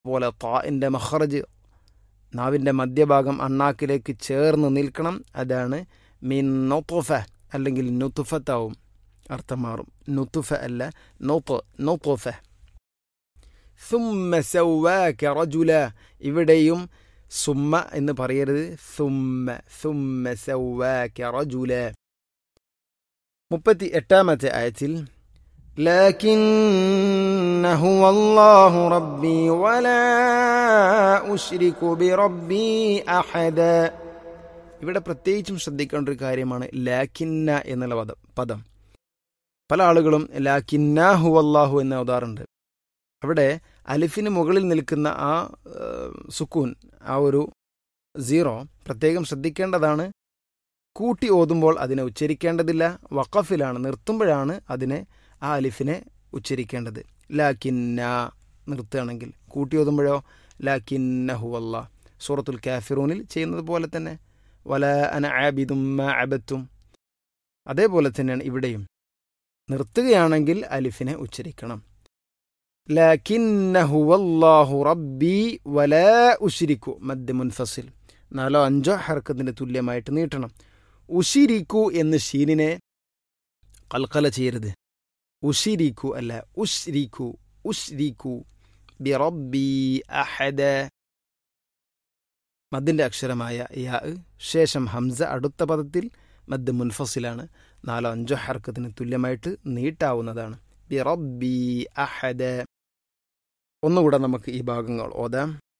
പോലെ താഇൻ്റെ മഹ്റജ് നാവിൻ്റെ മധ്യഭാഗം അണ്ണാക്കിലേക്ക് ചേർന്ന് നിൽക്കണം അതാണ് മിൻ നൊത്തുഫ അല്ലെങ്കിൽ നുത്തുഫത്താവും അർത്ഥം മാറും നുത്തുഫ അല്ല നൊത്ത് നൊത്തുഫ സുമ്മ സൗവാക റജുല ഇവിടെയും സുമ്മ എന്ന് പറയരുത് സുമ്മ സുമ്മ സൗവാക റജുല മുപ്പത്തി എട്ടാമത്തെ ആയത്തിൽ لكن هو الله ربي ولا أشرك بربي أحدا ഇവിടെ പ്രത്യേകിച്ചും ശ്രദ്ധിക്കേണ്ട ഒരു കാര്യമാണ് ലാക്കിന്ന എന്നുള്ള പദം പദം പല ആളുകളും ലാക്കിന്ന ഹുവല്ലാഹു എന്ന് ഓതാറുണ്ട് അവിടെ അലിഫിന് മുകളിൽ നിൽക്കുന്ന ആ സുക്കൂൻ ആ ഒരു സീറോ പ്രത്യേകം ശ്രദ്ധിക്കേണ്ടതാണ് കൂട്ടി ഓതുമ്പോൾ അതിനെ ഉച്ചരിക്കേണ്ടതില്ല വഖഫിലാണ് നിർത്തുമ്പോഴാണ് അതിനെ ആ അലിഫിനെ ഉച്ചരിക്കേണ്ടത് ലാക്കിന്ന നിർത്തുകയാണെങ്കിൽ കൂട്ടി ഓതുമ്പോഴോ ലാക്കിന്ന ഹുവല്ല സൂറത്തുൽ കാഫിറൂനിൽ ചെയ്യുന്നത് പോലെ തന്നെ വല അന ആബിദും അബത്തും അതേപോലെ തന്നെയാണ് ഇവിടെയും നിർത്തുകയാണെങ്കിൽ അലിഫിനെ ഉച്ചരിക്കണം ലാക്കിന്ന ഹുവല്ലാഹു റബ്ബി വല ഉഷിരിക്കു മദ്യ മുൻഫസിൽ നാലോ അഞ്ചോ ഹർക്കത്തിന് തുല്യമായിട്ട് നീട്ടണം ഉഷിരിക്കു എന്ന് ഷീനിനെ കൽക്കല ചെയ്യരുത് ഉഷിരിക്കു അല്ല ഉഷ്രിക്കു ഉഷ്രിക്കു ബിറബ്ബി അഹദ മദ്ദിന്റെ അക്ഷരമായ യാ ശേഷം ഹംസ അടുത്ത പദത്തിൽ മദ് മുൻഫസിലാണ് നാലോ അഞ്ചോ ഹർക്കത്തിന് തുല്യമായിട്ട് നീട്ടാവുന്നതാണ് ബിറബ്ബി അഹദ ഒന്നുകൂടെ നമുക്ക് ഈ ഭാഗങ്ങൾ ഓതാം